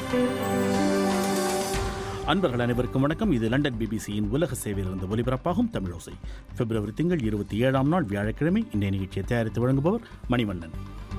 அன்பர்கள் அனைவருக்கும் வணக்கம் இது லண்டன் பிபிசியின் உலக சேவையிலிருந்து ஒலிபரப்பாகும் தமிழோசை பிப்ரவரி திங்கள் இருபத்தி ஏழாம் நாள் வியாழக்கிழமை இன்றைய நிகழ்ச்சியை தயாரித்து வழங்குபவர் மணிவண்ணன்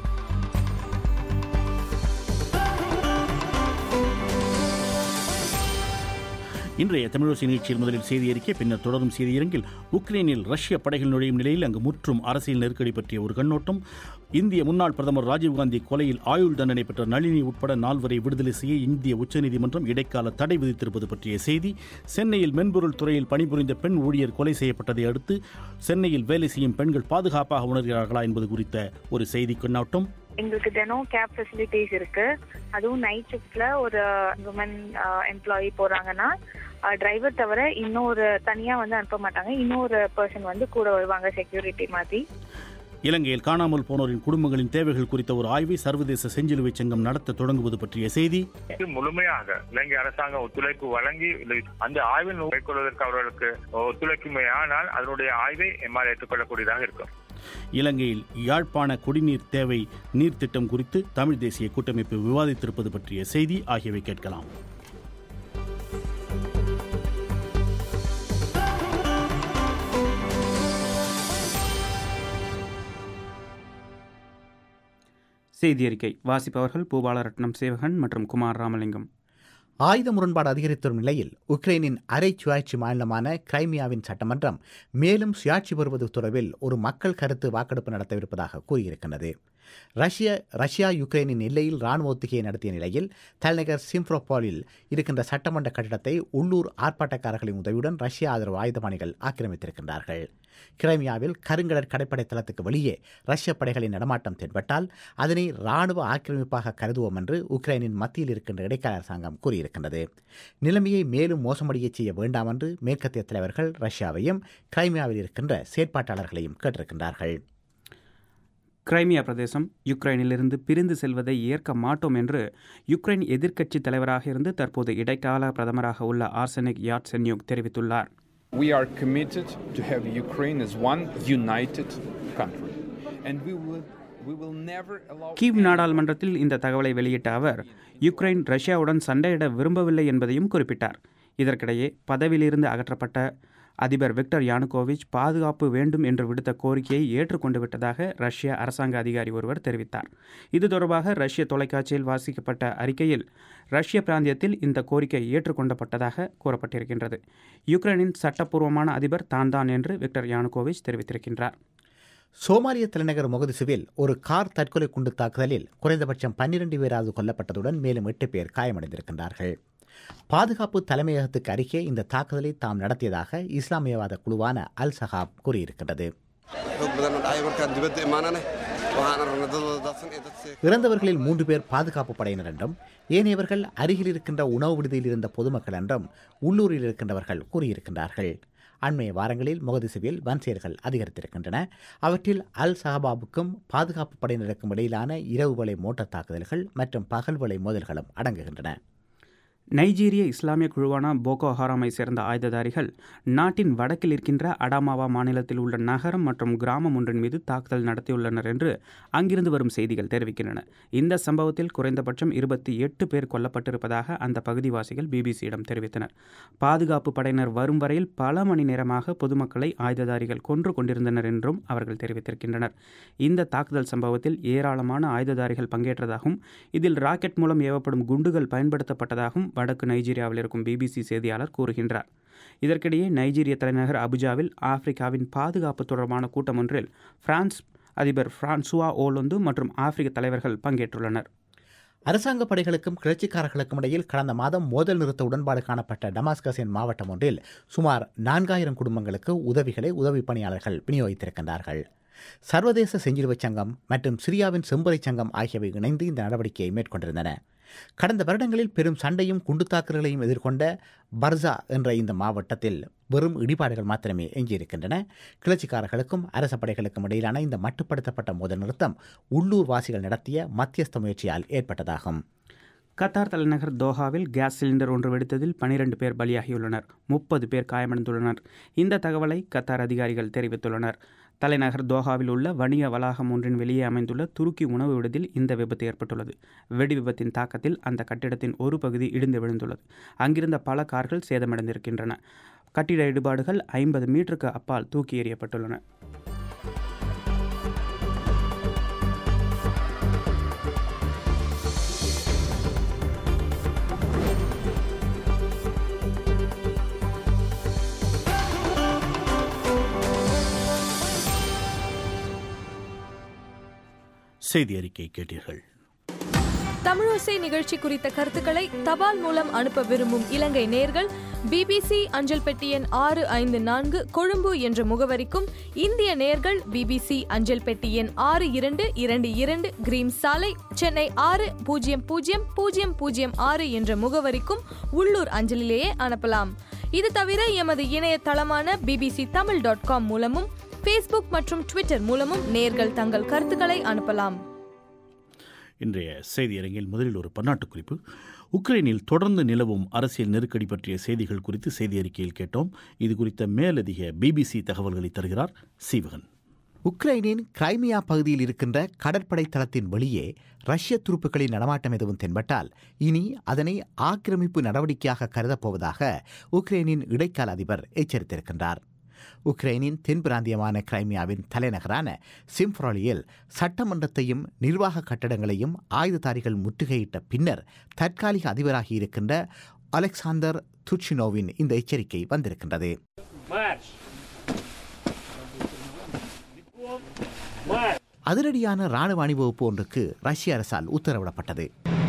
இன்றைய தமிழோசி நிகழ்ச்சியில் முதலில் செய்தி அறிக்கை பின்னர் தொடரும் செய்தியரங்கில் உக்ரைனில் ரஷ்ய படைகள் நுழையும் நிலையில் அங்கு முற்றும் அரசியல் நெருக்கடி பற்றிய ஒரு கண்ணோட்டம் இந்திய முன்னாள் பிரதமர் ராஜீவ்காந்தி கொலையில் ஆயுள் தண்டனை பெற்ற நளினி உட்பட நால்வரை விடுதலை செய்ய இந்திய உச்சநீதிமன்றம் இடைக்கால தடை விதித்திருப்பது பற்றிய செய்தி சென்னையில் மென்பொருள் துறையில் பணிபுரிந்த பெண் ஊழியர் கொலை செய்யப்பட்டதை அடுத்து சென்னையில் வேலை செய்யும் பெண்கள் பாதுகாப்பாக உணர்கிறார்களா என்பது குறித்த ஒரு செய்தி கண்ணோட்டம் எங்களுக்கு தினம் கேப் ஃபெசிலிட்டிஸ் இருக்கு அதுவும் நைட் ஷிஃப்ட்ல ஒரு உமன் எம்ப்ளாயி போறாங்கன்னா டிரைவர் தவிர இன்னொரு தனியா வந்து அனுப்ப மாட்டாங்க இன்னொரு பர்சன் வந்து கூட வருவாங்க செக்யூரிட்டி மாதிரி இலங்கையில் காணாமல் போனோரின் குடும்பங்களின் தேவைகள் குறித்த ஒரு ஆய்வை சர்வதேச செஞ்சிலுவை சங்கம் நடத்த தொடங்குவது பற்றிய செய்தி இது முழுமையாக இலங்கை அரசாங்கம் ஒத்துழைப்பு வழங்கி அந்த ஆய்வில் மேற்கொள்வதற்கு அவர்களுக்கு ஒத்துழைக்குமே ஆனால் அதனுடைய ஆய்வை எம்மால் ஏற்றுக்கொள்ளக்கூடியதாக இருக்கும் இலங்கையில் யாழ்ப்பாண குடிநீர் தேவை நீர் திட்டம் குறித்து தமிழ் தேசிய கூட்டமைப்பு விவாதித்திருப்பது பற்றிய செய்தி ஆகியவை கேட்கலாம் செய்தி அறிக்கை வாசிப்பவர்கள் பூபாலரட்னம் சேவகன் மற்றும் குமார் ராமலிங்கம் ஆயுத முரண்பாடு அதிகரித்து வரும் நிலையில் உக்ரைனின் அரை சுயாட்சி மாநிலமான கிரைமியாவின் சட்டமன்றம் மேலும் சுயாட்சி பெறுவது தொடர்பில் ஒரு மக்கள் கருத்து வாக்கெடுப்பு நடத்தவிருப்பதாக கூறியிருக்கிறது ரஷ்ய ரஷ்யா யுக்ரைனின் எல்லையில் ராணுவ ஒத்திகையை நடத்திய நிலையில் தலைநகர் சிம்ஃப்ரோபாலில் இருக்கின்ற சட்டமன்ற கட்டிடத்தை உள்ளூர் ஆர்ப்பாட்டக்காரர்களின் உதவியுடன் ரஷ்ய ஆதரவு ஆயுதபாணிகள் ஆக்கிரமித்திருக்கின்றார்கள் கிரைமியாவில் கருங்கடற் கடற்படை தளத்துக்கு வெளியே ரஷ்ய படைகளின் நடமாட்டம் தென்பட்டால் அதனை ராணுவ ஆக்கிரமிப்பாக கருதுவோம் என்று உக்ரைனின் மத்தியில் இருக்கின்ற இடைக்கால அரசாங்கம் கூறியிருக்கின்றது நிலைமையை மேலும் மோசமடைய செய்ய வேண்டாம் என்று மேற்கத்திய தலைவர்கள் ரஷ்யாவையும் கிரைமியாவில் இருக்கின்ற செயற்பாட்டாளர்களையும் கேட்டிருக்கின்றார்கள் கிரைமியா பிரதேசம் யுக்ரைனிலிருந்து பிரிந்து செல்வதை ஏற்க மாட்டோம் என்று யுக்ரைன் எதிர்க்கட்சி தலைவராக இருந்து தற்போது இடைக்கால பிரதமராக உள்ள ஆர்சனிக் யாட்சென்யூக் தெரிவித்துள்ளார் We are committed to have Ukraine as one united country. And we will, we will never allow... Kyiv நாடாளுமன்றத்தில் இந்த தகவலை வெளியிட்ட அவர் யுக்ரைன் ரஷ்யாவுடன் சண்டையிட விரும்பவில்லை என்பதையும் குறிப்பிட்டார் இதற்கிடையே பதவியிலிருந்து அகற்றப்பட்ட அதிபர் விக்டர் யானுகோவிச் பாதுகாப்பு வேண்டும் என்று விடுத்த கோரிக்கையை ஏற்றுக்கொண்டு விட்டதாக ரஷ்ய அரசாங்க அதிகாரி ஒருவர் தெரிவித்தார் இது தொடர்பாக ரஷ்ய தொலைக்காட்சியில் வாசிக்கப்பட்ட அறிக்கையில் ரஷ்ய பிராந்தியத்தில் இந்த கோரிக்கை ஏற்றுக்கொண்டப்பட்டதாக கூறப்பட்டிருக்கின்றது யுக்ரைனின் சட்டப்பூர்வமான அதிபர் தான் தான் என்று விக்டர் யானுகோவிச் தெரிவித்திருக்கின்றார் சோமாலிய தலைநகர் மொகதிசுவில் ஒரு கார் தற்கொலை குண்டு தாக்குதலில் குறைந்தபட்சம் பன்னிரண்டு பேராவது கொல்லப்பட்டதுடன் மேலும் எட்டு பேர் காயமடைந்திருக்கின்றார்கள் பாதுகாப்பு தலைமையகத்துக்கு அருகே இந்த தாக்குதலை தாம் நடத்தியதாக இஸ்லாமியவாத குழுவான அல் சஹாப் கூறியிருக்கின்றது இறந்தவர்களில் மூன்று பேர் பாதுகாப்பு படையினர் என்றும் ஏனையவர்கள் அருகில் இருக்கின்ற உணவு விடுதியில் இருந்த பொதுமக்கள் என்றும் உள்ளூரில் இருக்கின்றவர்கள் கூறியிருக்கின்றார்கள் அண்மைய வாரங்களில் மொகதிசுவில் வன் செயல்கள் அதிகரித்திருக்கின்றன அவற்றில் அல் சஹபாபுக்கும் பாதுகாப்பு படையினருக்கும் இடையிலான இரவு வேளை மோட்டார் தாக்குதல்கள் மற்றும் பகல் வேளை மோதல்களும் அடங்குகின்றன நைஜீரிய இஸ்லாமிய குழுவான போகோ ஹராமை சேர்ந்த ஆயுததாரிகள் நாட்டின் வடக்கில் இருக்கின்ற அடாமாவா மாநிலத்தில் உள்ள நகரம் மற்றும் கிராமம் ஒன்றின் மீது தாக்குதல் நடத்தியுள்ளனர் என்று அங்கிருந்து வரும் செய்திகள் தெரிவிக்கின்றன இந்த சம்பவத்தில் குறைந்தபட்சம் இருபத்தி எட்டு பேர் கொல்லப்பட்டிருப்பதாக அந்த பகுதிவாசிகள் பிபிசியிடம் தெரிவித்தனர் பாதுகாப்பு படையினர் வரும் வரையில் பல மணி நேரமாக பொதுமக்களை ஆயுததாரிகள் கொன்று கொண்டிருந்தனர் என்றும் அவர்கள் தெரிவித்திருக்கின்றனர் இந்த தாக்குதல் சம்பவத்தில் ஏராளமான ஆயுததாரிகள் பங்கேற்றதாகவும் இதில் ராக்கெட் மூலம் ஏவப்படும் குண்டுகள் பயன்படுத்தப்பட்டதாகவும் வடக்கு நைஜீரியாவில் இருக்கும் பிபிசி செய்தியாளர் கூறுகின்றார் இதற்கிடையே நைஜீரிய தலைநகர் அபுஜாவில் ஆப்பிரிக்காவின் பாதுகாப்பு தொடர்பான கூட்டம் ஒன்றில் பிரான்ஸ் அதிபர் பிரான்சுவா ஓலொந்து மற்றும் ஆப்பிரிக்க தலைவர்கள் பங்கேற்றுள்ளனர் அரசாங்க படைகளுக்கும் கிளர்ச்சிக்காரர்களுக்கும் இடையில் கடந்த மாதம் மோதல் நிறுத்த உடன்பாடு காணப்பட்ட டமாஸ்கஸின் மாவட்டம் ஒன்றில் சுமார் நான்காயிரம் குடும்பங்களுக்கு உதவிகளை உதவி பணியாளர்கள் விநியோகித்திருக்கின்றார்கள் சர்வதேச செஞ்சிலுவை சங்கம் மற்றும் சிரியாவின் செம்பறை சங்கம் ஆகியவை இணைந்து இந்த நடவடிக்கையை மேற்கொண்டிருந்தன கடந்த வருடங்களில் பெரும் சண்டையும் குண்டுத்தாக்குதல்களையும் எதிர்கொண்ட பர்சா என்ற இந்த மாவட்டத்தில் வெறும் இடிபாடுகள் மாத்திரமே எஞ்சியிருக்கின்றன கிளர்ச்சிக்காரர்களுக்கும் அரச படைகளுக்கும் இடையிலான இந்த மட்டுப்படுத்தப்பட்ட மோதல் நிறுத்தம் உள்ளூர் வாசிகள் நடத்திய மத்தியஸ்த முயற்சியால் ஏற்பட்டதாகும் கத்தார் தலைநகர் தோஹாவில் கேஸ் சிலிண்டர் ஒன்று வெடித்ததில் பனிரெண்டு பேர் பலியாகியுள்ளனர் முப்பது பேர் காயமடைந்துள்ளனர் இந்த தகவலை கத்தார் அதிகாரிகள் தெரிவித்துள்ளனர் தலைநகர் தோஹாவில் உள்ள வணிக வளாகம் ஒன்றின் வெளியே அமைந்துள்ள துருக்கி உணவு விடுதியில் இந்த விபத்து ஏற்பட்டுள்ளது வெடி விபத்தின் தாக்கத்தில் அந்த கட்டிடத்தின் ஒரு பகுதி இடிந்து விழுந்துள்ளது அங்கிருந்த பல கார்கள் சேதமடைந்திருக்கின்றன கட்டிட இடிபாடுகள் ஐம்பது மீட்டருக்கு அப்பால் தூக்கி எறியப்பட்டுள்ளன செய்தி அறிக்கை கேட்டீர்கள் தமிழோசை நிகழ்ச்சி குறித்த கருத்துக்களை தபால் மூலம் அனுப்ப விரும்பும் இலங்கை நேர்கள் பிபிசி அஞ்சல் பெட்டி எண் ஆறு ஐந்து நான்கு கொழும்பு என்ற முகவரிக்கும் இந்திய நேர்கள் பிபிசி அஞ்சல் பெட்டி எண் ஆறு இரண்டு இரண்டு இரண்டு கிரீம் சாலை சென்னை ஆறு பூஜ்ஜியம் பூஜ்ஜியம் பூஜ்ஜியம் பூஜ்ஜியம் ஆறு என்ற முகவரிக்கும் உள்ளூர் அஞ்சலிலேயே அனுப்பலாம் இது தவிர எமது இணையதளமான பிபிசி தமிழ் டாட் காம் மூலமும் ஃபேஸ்புக் மற்றும் ட்விட்டர் மூலமும் நேர்கள் தங்கள் கருத்துக்களை அனுப்பலாம் இன்றைய செய்தியரங்கில் முதலில் ஒரு பன்னாட்டு குறிப்பு உக்ரைனில் தொடர்ந்து நிலவும் அரசியல் நெருக்கடி பற்றிய செய்திகள் குறித்து செய்தி அறிக்கையில் கேட்டோம் இது குறித்த மேலதிக பிபிசி தகவல்களை தருகிறார் சீவகன் உக்ரைனின் கிரைமியா பகுதியில் இருக்கின்ற கடற்படை தளத்தின் வெளியே ரஷ்ய துருப்புகளின் நடமாட்டம் எதுவும் தென்பட்டால் இனி அதனை ஆக்கிரமிப்பு நடவடிக்கையாக கருதப்போவதாக உக்ரைனின் இடைக்கால அதிபர் எச்சரித்திருக்கின்றார் உக்ரைனின் தென் பிராந்தியமான கிரைமியாவின் தலைநகரான சிம்ஃப்ராலியில் சட்டமன்றத்தையும் நிர்வாக கட்டடங்களையும் ஆயுததாரிகள் முற்றுகையிட்ட பின்னர் தற்காலிக அதிபராகி இருக்கின்ற அலெக்சாந்தர் துச்சினோவின் இந்த எச்சரிக்கை வந்திருக்கின்றது அதிரடியான ராணுவ அணிவகுப்பு ஒன்றுக்கு ரஷ்ய அரசால் உத்தரவிடப்பட்டது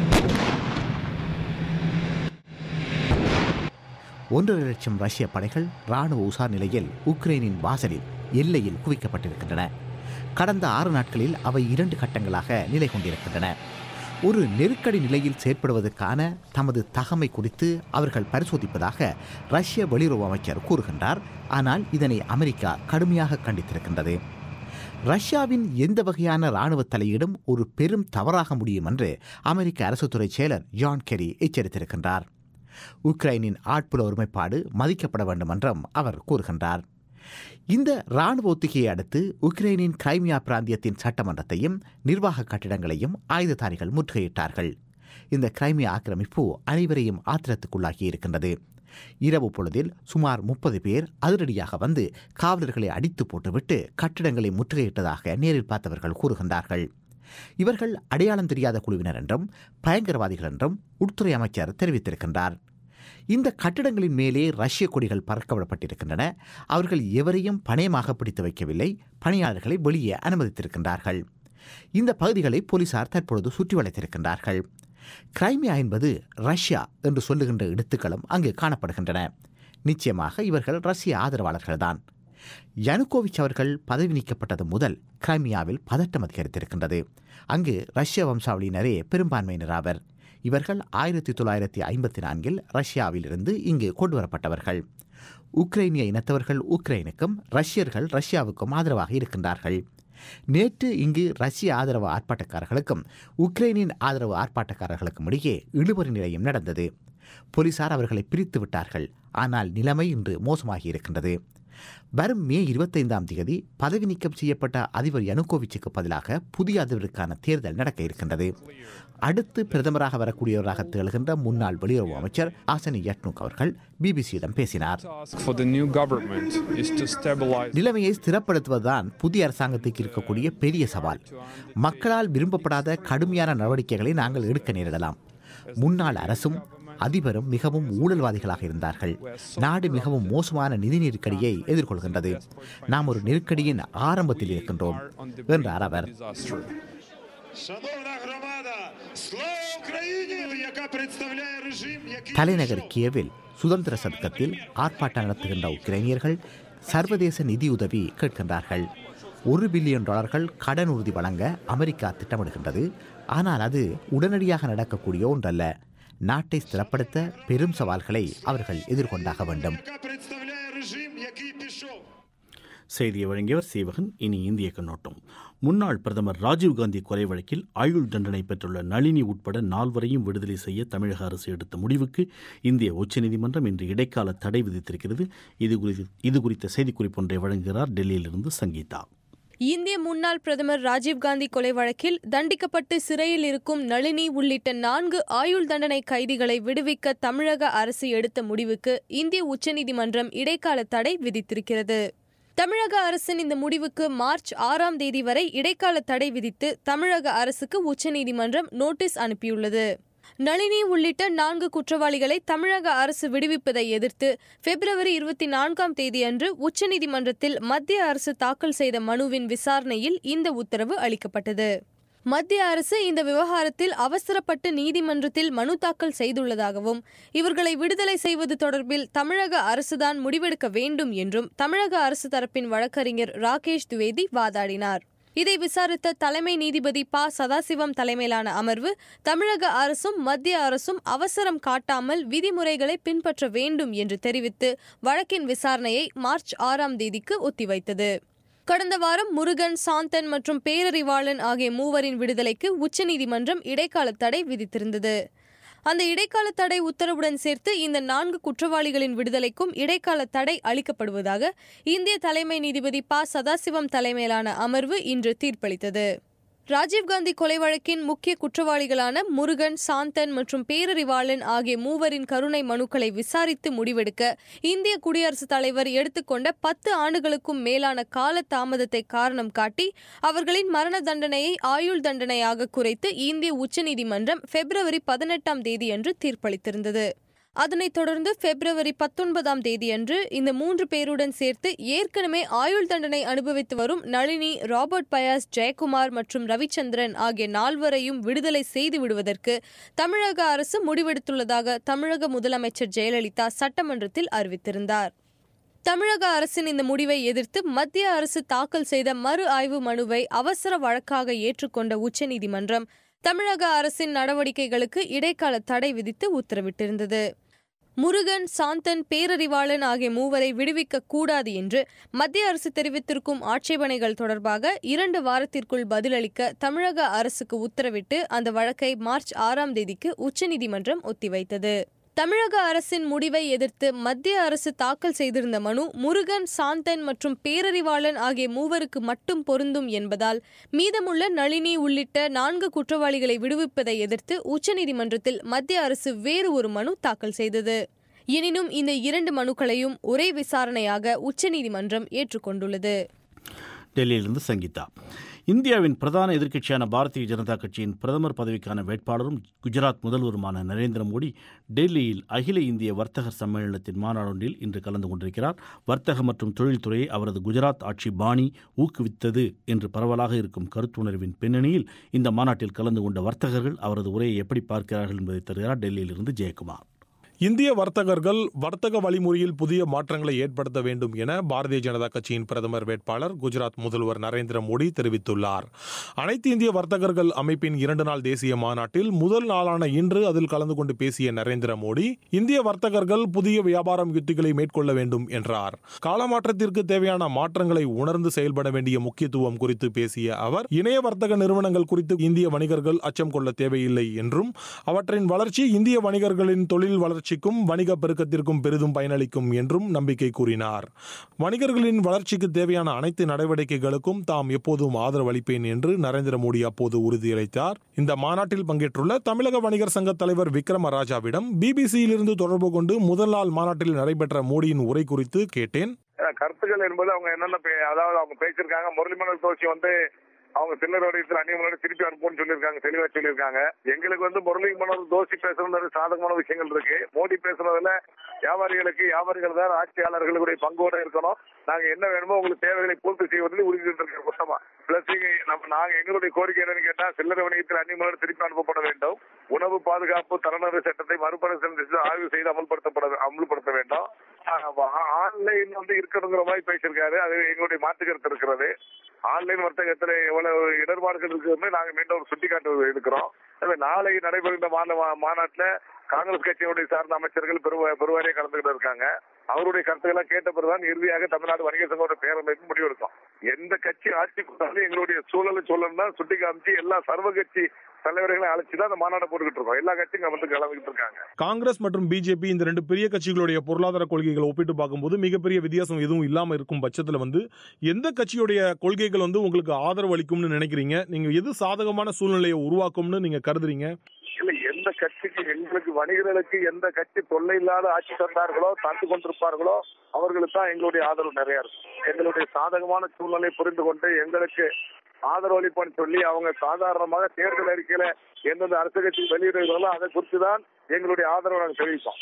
ஒன்றரை லட்சம் ரஷ்ய படைகள் ராணுவ உசார் நிலையில் உக்ரைனின் வாசலில் எல்லையில் குவிக்கப்பட்டிருக்கின்றன கடந்த ஆறு நாட்களில் அவை இரண்டு கட்டங்களாக நிலை கொண்டிருக்கின்றன ஒரு நெருக்கடி நிலையில் செயற்படுவதற்கான தமது தகமை குறித்து அவர்கள் பரிசோதிப்பதாக ரஷ்ய வெளியுறவு அமைச்சர் கூறுகின்றார் ஆனால் இதனை அமெரிக்கா கடுமையாக கண்டித்திருக்கின்றது ரஷ்யாவின் எந்த வகையான இராணுவ தலையீடும் ஒரு பெரும் தவறாக முடியும் என்று அமெரிக்க அரசுத்துறை செயலர் ஜான் கெரி எச்சரித்திருக்கின்றார் உக்ரைனின் ஆட்புல ஒருமைப்பாடு மதிக்கப்பட வேண்டும் என்றும் அவர் கூறுகின்றார் இந்த இராணுவ ஒத்திகையை அடுத்து உக்ரைனின் கிரைமியா பிராந்தியத்தின் சட்டமன்றத்தையும் நிர்வாக கட்டிடங்களையும் ஆயுததாரிகள் முற்றுகையிட்டார்கள் இந்த கிரைமியா ஆக்கிரமிப்பு அனைவரையும் ஆத்திரத்துக்குள்ளாகி இருக்கின்றது இரவு பொழுதில் சுமார் முப்பது பேர் அதிரடியாக வந்து காவலர்களை அடித்து போட்டுவிட்டு கட்டிடங்களை முற்றுகையிட்டதாக நேரில் பார்த்தவர்கள் கூறுகின்றார்கள் இவர்கள் அடையாளம் தெரியாத குழுவினர் என்றும் பயங்கரவாதிகள் என்றும் உள்துறை அமைச்சர் தெரிவித்திருக்கின்றார் இந்த கட்டிடங்களின் மேலே ரஷ்ய கொடிகள் பறக்கவிடப்பட்டிருக்கின்றன அவர்கள் எவரையும் பணயமாக பிடித்து வைக்கவில்லை பணியாளர்களை வெளியே அனுமதித்திருக்கின்றார்கள் இந்த பகுதிகளை போலீசார் தற்பொழுது சுற்றி வளைத்திருக்கின்றார்கள் கிரைமியா என்பது ரஷ்யா என்று சொல்லுகின்ற எழுத்துக்களும் அங்கு காணப்படுகின்றன நிச்சயமாக இவர்கள் ரஷ்ய ஆதரவாளர்கள்தான் யனுகோவிச் அவர்கள் பதவி நீக்கப்பட்டது முதல் கிரைமியாவில் பதட்டம் அதிகரித்திருக்கின்றது அங்கு ரஷ்ய வம்சாவளியினரே பெரும்பான்மையினர் ஆவர் இவர்கள் ஆயிரத்தி தொள்ளாயிரத்தி ஐம்பத்தி நான்கில் ரஷ்யாவிலிருந்து இங்கு கொண்டு வரப்பட்டவர்கள் உக்ரைனிய இனத்தவர்கள் உக்ரைனுக்கும் ரஷ்யர்கள் ரஷ்யாவுக்கும் ஆதரவாக இருக்கின்றார்கள் நேற்று இங்கு ரஷ்ய ஆதரவு ஆர்ப்பாட்டக்காரர்களுக்கும் உக்ரைனின் ஆதரவு ஆர்ப்பாட்டக்காரர்களுக்கும் இடையே இழுபறி நிலையம் நடந்தது போலீசார் அவர்களை பிரித்து விட்டார்கள் ஆனால் நிலைமை இன்று மோசமாகி இருக்கின்றது வரும் மே இருபத்தைந்தாம் தேதி பதவி நீக்கம் செய்யப்பட்ட அதிபர் யனுகோவிச்சுக்கு பதிலாக புதிய அதிபருக்கான தேர்தல் நடக்க இருக்கின்றது அடுத்து பிரதமராக வரக்கூடியவராக திகழ்கின்ற முன்னாள் வெளியுறவு அமைச்சர் ஆசனி யட்னுக் அவர்கள் பிபிசியிடம் பேசினார் task for the new government is to stabilize நிலைமையை ஸ்திரப்படுத்துவதுதான் புதிய அரசாங்கத்துக்கு இருக்கக்கூடிய பெரிய சவால் மக்களால் விரும்பப்படாத கடுமையான நடவடிக்கைகளை நாங்கள் எடுக்க நேரிடலாம் முன்னாள் அரசும் அதிபரும் மிகவும் ஊழல்வாதிகளாக இருந்தார்கள் நாடு மிகவும் மோசமான நிதி நெருக்கடியை எதிர்கொள்கின்றது நாம் ஒரு நெருக்கடியின் ஆரம்பத்தில் இருக்கின்றோம் என்றார் அவர் disaster. Шановна громада, слава Україні, яка представляє режим, який தலைநகர் கியவில் சுதந்திர சதுக்கத்தில் ஆர்ப்பாட்டம் நடத்துகின்ற உக்ரைனியர்கள் சர்வதேச நிதியுதவி கேட்கின்றார்கள் ஒரு பில்லியன் டாலர்கள் கடன் உறுதி வழங்க அமெரிக்கா திட்டமிடுகின்றது ஆனால் அது உடனடியாக நடக்கக்கூடிய ஒன்றல்ல நாட்டை ஸ்திரப்படுத்த பெரும் சவால்களை அவர்கள் எதிர்கொண்டாக வேண்டும் яка представляє режим, який пішов. செய்தியை வழங்கியவர் சீவகன் இனி இந்திய கண்ணோட்டம் முன்னாள் பிரதமர் ராஜீவ்காந்தி கொலை வழக்கில் ஆயுள் தண்டனை பெற்றுள்ள நளினி உட்பட நால்வரையும் விடுதலை செய்ய தமிழக அரசு எடுத்த முடிவுக்கு இந்திய உச்சநீதிமன்றம் இன்று இடைக்கால தடை விதித்திருக்கிறது இது குறித்து இது குறித்த செய்திக்குறிப்பு ஒன்றை வழங்குகிறார் டெல்லியிலிருந்து சங்கீதா இந்திய முன்னாள் பிரதமர் ராஜீவ்காந்தி கொலை வழக்கில் தண்டிக்கப்பட்டு சிறையில் இருக்கும் நளினி உள்ளிட்ட நான்கு ஆயுள் தண்டனை கைதிகளை விடுவிக்க தமிழக அரசு எடுத்த முடிவுக்கு இந்திய உச்சநீதிமன்றம் இடைக்கால தடை விதித்திருக்கிறது தமிழக அரசின் இந்த முடிவுக்கு மார்ச் ஆறாம் தேதி வரை இடைக்கால தடை விதித்து தமிழக அரசுக்கு உச்சநீதிமன்றம் நோட்டீஸ் அனுப்பியுள்ளது நளினி உள்ளிட்ட நான்கு குற்றவாளிகளை தமிழக அரசு விடுவிப்பதை எதிர்த்து பிப்ரவரி இருபத்தி நான்காம் தேதியன்று உச்சநீதிமன்றத்தில் மத்திய அரசு தாக்கல் செய்த மனுவின் விசாரணையில் இந்த உத்தரவு அளிக்கப்பட்டது மத்திய அரசு இந்த விவகாரத்தில் அவசரப்பட்டு நீதிமன்றத்தில் மனு தாக்கல் செய்துள்ளதாகவும் இவர்களை விடுதலை செய்வது தொடர்பில் தமிழக அரசுதான் முடிவெடுக்க வேண்டும் என்றும் தமிழக அரசு தரப்பின் வழக்கறிஞர் ராகேஷ் துவேதி வாதாடினார் இதை விசாரித்த தலைமை நீதிபதி ப சதாசிவம் தலைமையிலான அமர்வு தமிழக அரசும் மத்திய அரசும் அவசரம் காட்டாமல் விதிமுறைகளை பின்பற்ற வேண்டும் என்று தெரிவித்து வழக்கின் விசாரணையை மார்ச் ஆறாம் தேதிக்கு ஒத்திவைத்தது கடந்த வாரம் முருகன் சாந்தன் மற்றும் பேரறிவாளன் ஆகிய மூவரின் விடுதலைக்கு உச்சநீதிமன்றம் இடைக்கால தடை விதித்திருந்தது அந்த இடைக்கால தடை உத்தரவுடன் சேர்த்து இந்த நான்கு குற்றவாளிகளின் விடுதலைக்கும் இடைக்கால தடை அளிக்கப்படுவதாக இந்திய தலைமை நீதிபதி ப சதாசிவம் தலைமையிலான அமர்வு இன்று தீர்ப்பளித்தது ராஜீவ்காந்தி கொலை வழக்கின் முக்கிய குற்றவாளிகளான முருகன் சாந்தன் மற்றும் பேரறிவாளன் ஆகிய மூவரின் கருணை மனுக்களை விசாரித்து முடிவெடுக்க இந்திய குடியரசுத் தலைவர் எடுத்துக்கொண்ட பத்து ஆண்டுகளுக்கும் மேலான கால தாமதத்தை காரணம் காட்டி அவர்களின் மரண தண்டனையை ஆயுள் தண்டனையாக குறைத்து இந்திய உச்சநீதிமன்றம் பிப்ரவரி பதினெட்டாம் தேதியன்று தீர்ப்பளித்திருந்தது அதனைத் தொடர்ந்து பிப்ரவரி பத்தொன்பதாம் தேதியன்று இந்த மூன்று பேருடன் சேர்த்து ஏற்கனவே ஆயுள் தண்டனை அனுபவித்து வரும் நளினி ராபர்ட் பயாஸ் ஜெயக்குமார் மற்றும் ரவிச்சந்திரன் ஆகிய நால்வரையும் விடுதலை செய்து விடுவதற்கு தமிழக அரசு முடிவெடுத்துள்ளதாக தமிழக முதலமைச்சர் ஜெயலலிதா சட்டமன்றத்தில் அறிவித்திருந்தார் தமிழக அரசின் இந்த முடிவை எதிர்த்து மத்திய அரசு தாக்கல் செய்த மறு ஆய்வு மனுவை அவசர வழக்காக ஏற்றுக்கொண்ட உச்சநீதிமன்றம் தமிழக அரசின் நடவடிக்கைகளுக்கு இடைக்கால தடை விதித்து உத்தரவிட்டிருந்தது முருகன் சாந்தன் பேரறிவாளன் ஆகிய மூவரை விடுவிக்க கூடாது என்று மத்திய அரசு தெரிவித்திருக்கும் ஆட்சேபனைகள் தொடர்பாக இரண்டு வாரத்திற்குள் பதிலளிக்க தமிழக அரசுக்கு உத்தரவிட்டு அந்த வழக்கை மார்ச் ஆறாம் தேதிக்கு உச்சநீதிமன்றம் ஒத்திவைத்தது தமிழக அரசின் முடிவை எதிர்த்து மத்திய அரசு தாக்கல் செய்திருந்த மனு முருகன் சாந்தன் மற்றும் பேரறிவாளன் ஆகிய மூவருக்கு மட்டும் பொருந்தும் என்பதால் மீதமுள்ள நளினி உள்ளிட்ட நான்கு குற்றவாளிகளை விடுவிப்பதை எதிர்த்து உச்சநீதிமன்றத்தில் மத்திய அரசு வேறு ஒரு மனு தாக்கல் செய்தது எனினும் இந்த இரண்டு மனுக்களையும் ஒரே விசாரணையாக உச்சநீதிமன்றம் ஏற்றுக்கொண்டுள்ளது டெல்லியிலிருந்து சங்கீதா இந்தியாவின் பிரதான எதிர்க்கட்சியான பாரதிய ஜனதா கட்சியின் பிரதமர் பதவிக்கான வேட்பாளரும் குஜராத் முதல்வருமான நரேந்திர மோடி டெல்லியில் அகில இந்திய வர்த்தகர் சம்மேளனத்தின் மாநாடொன்றில் இன்று கலந்து கொண்டிருக்கிறார் வர்த்தக மற்றும் தொழில்துறையை அவரது குஜராத் ஆட்சி பாணி ஊக்குவித்தது என்று பரவலாக இருக்கும் கருத்துணர்வின் பின்னணியில் இந்த மாநாட்டில் கலந்து கொண்ட வர்த்தகர்கள் அவரது உரையை எப்படி பார்க்கிறார்கள் என்பதை தருகிறார் டெல்லியிலிருந்து ஜெயக்குமார் இந்திய வர்த்தகர்கள் வர்த்தக வழிமுறையில் புதிய மாற்றங்களை ஏற்படுத்த வேண்டும் என பாரதிய ஜனதா கட்சியின் பிரதமர் வேட்பாளர் குஜராத் முதல்வர் நரேந்திர மோடி தெரிவித்துள்ளார் அனைத்து இந்திய வர்த்தகர்கள் அமைப்பின் இரண்டு நாள் தேசிய மாநாட்டில் முதல் நாளான இன்று அதில் கலந்து கொண்டு பேசிய நரேந்திர மோடி இந்திய வர்த்தகர்கள் புதிய வியாபாரம் யுத்திகளை மேற்கொள்ள வேண்டும் என்றார் காலமாற்றத்திற்கு தேவையான மாற்றங்களை உணர்ந்து செயல்பட வேண்டிய முக்கியத்துவம் குறித்து பேசிய அவர் இணைய வர்த்தக நிறுவனங்கள் குறித்து இந்திய வணிகர்கள் அச்சம் கொள்ள தேவையில்லை என்றும் அவற்றின் வளர்ச்சி இந்திய வணிகர்களின் தொழில் வளர்ச்சி வளர்ச்சிக்கும் வணிக பெருக்கத்திற்கும் பெரிதும் பயனளிக்கும் என்றும் நம்பிக்கை கூறினார் வணிகர்களின் வளர்ச்சிக்கு தேவையான அனைத்து நடவடிக்கைகளுக்கும் தாம் எப்போதும் ஆதரவு அளிப்பேன் என்று நரேந்திர மோடி அப்போது உறுதியளித்தார் இந்த மாநாட்டில் பங்கேற்றுள்ள தமிழக வணிகர் சங்க தலைவர் விக்ரம ராஜாவிடம் பிபிசியிலிருந்து தொடர்பு கொண்டு முதல் நாள் மாநாட்டில் நடைபெற்ற மோடியின் உரை குறித்து கேட்டேன் கருத்துக்கள் என்பது அவங்க என்னென்ன அதாவது அவங்க பேசியிருக்காங்க முரளிமலர் தோஷி வந்து அவங்க சில்லர் வடிவத்தில் அந்நியமனோட திருப்பி அனுப்புன்னு சொல்லியிருக்காங்க தெளிவா சொல்லியிருக்காங்க எங்களுக்கு வந்து முரளி மனோர் தோசி பேசுறது சாதகமான விஷயங்கள் இருக்கு மோடி பேசுறதுல வியாபாரிகளுக்கு வியாபாரிகள் தான் ஆட்சியாளர்களுடைய பங்கோட இருக்கணும் நாங்க என்ன வேணுமோ உங்களுக்கு தேவைகளை பூர்த்தி செய்வதில் உறுதி இருக்க மொத்தமா பிளஸ் நம்ம நாங்க எங்களுடைய கோரிக்கை என்னன்னு கேட்டா சில்லறை வணிகத்தில் அந்நியமனோட திருப்பி அனுப்பப்பட வேண்டும் உணவு பாதுகாப்பு தரநெறி சட்டத்தை மறுபரிசீலனை செய்து ஆய்வு செய்து அமல்படுத்தப்பட அமல்படுத்த வேண்டும் ஆன்லைன் வந்து இருக்கணுங்கிற மாதிரி பேசியிருக்காரு அது எங்களுடைய மாற்று கருத்து இருக்கிறது ஆன்லைன் வர்த்தகத்தில் எவ்வளவு இடர்பாடுகள் இருக்குன்னு நாங்க மீண்டும் ஒரு சுட்டிக்காட்டு இருக்கிறோம் நாளை நடைபெறுகின்ற மாநாட்டில் காங்கிரஸ் கட்சியினுடைய சார்ந்த அமைச்சர்கள் பெருவாரியாக கலந்துகிட்டு இருக்காங்க அவருடைய கருத்துக்களை கேட்ட பிறகுதான் இறுதியாக தமிழ்நாடு வணிக சங்கோட பேரமைப்பு முடிவெடுக்கும் எந்த கட்சி ஆட்சி கொடுத்தாலும் எங்களுடைய சூழலை சொல்லணும்னா சுட்டி காமிச்சு எல்லா சர்வ கட்சி தலைவர்களை அழைச்சு தான் அந்த மாநாடு போட்டுக்கிட்டு இருக்கோம் எல்லா கட்சியும் வந்து கிளம்பிக்கிட்டு இருக்காங்க காங்கிரஸ் மற்றும் பிஜேபி இந்த ரெண்டு பெரிய கட்சிகளுடைய பொருளாதார கொள்கைகளை ஒப்பிட்டு பார்க்கும்போது மிகப்பெரிய வித்தியாசம் எதுவும் இல்லாம இருக்கும் பட்சத்துல வந்து எந்த கட்சியுடைய கொள்கைகள் வந்து உங்களுக்கு ஆதரவு அளிக்கும்னு நினைக்கிறீங்க நீங்க எது சாதகமான சூழ்நிலையை உருவாக்கும்னு நீங்க கருதுறீங்க இல்ல எந்த கட்சிக்கு எங்களுக்கு வணிகர்களுக்கு எந்த கட்சி தொல்லை இல்லாத ஆட்சி தந்தார்களோ தாழ்த்து கொண்டிருப்பார்களோ அவர்களுக்கு தான் எங்களுடைய ஆதரவு நிறைய இருக்கும் எங்களுடைய சாதகமான சூழ்நிலை புரிந்து கொண்டு எங்களுக்கு ஆதரவு அளிப்போம்னு சொல்லி அவங்க சாதாரணமாக தேர்தல் அறிக்கையில எந்தெந்த அரசு கட்சி வெளியிடுகிறார்களோ அதை குறித்து தான் எங்களுடைய ஆதரவு நாங்கள் தெரிவிப்போம்